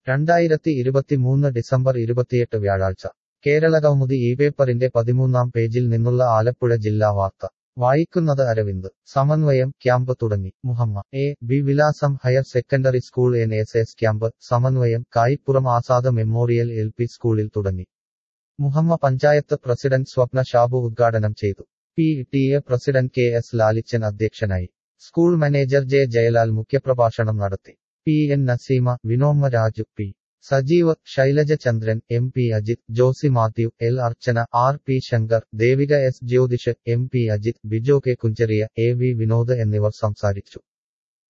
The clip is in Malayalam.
രണ്ടായിരത്തി ഇരുപത്തിമൂന്ന് ഡിസംബർ ഇരുപത്തിയെട്ട് വ്യാഴാഴ്ച കേരളകൗമുദി ഈ പേപ്പറിന്റെ പതിമൂന്നാം പേജിൽ നിന്നുള്ള ആലപ്പുഴ ജില്ലാ വാർത്ത വായിക്കുന്നത് അരവിന്ദ് സമന്വയം ക്യാമ്പ് തുടങ്ങി മുഹമ്മ എ ബി വിലാസം higher secondary school N S S camp സമന്വയം Kayippuram Azad memorial L P സ്കൂളിൽ തുടങ്ങി മുഹമ്മ പഞ്ചായത്ത് പ്രസിഡന്റ് സ്വപ്ന ഷാബു ഉദ്ഘാടനം ചെയ്തു P T A president K S Lalichan അധ്യക്ഷനായി സ്കൂൾ മാനേജർ ജെ ജയലാൽ മുഖ്യപ്രഭാഷണം നടത്തി P N Naseema Vinoma Raju P Sajeev Shailaja Chandran M P Ajith Josy Mathew L Archana R P Shankar Devika S Jyothish M P Ajith Bijo K Kunjaria A V Vinod എന്നിവർ സംസാരിച്ചു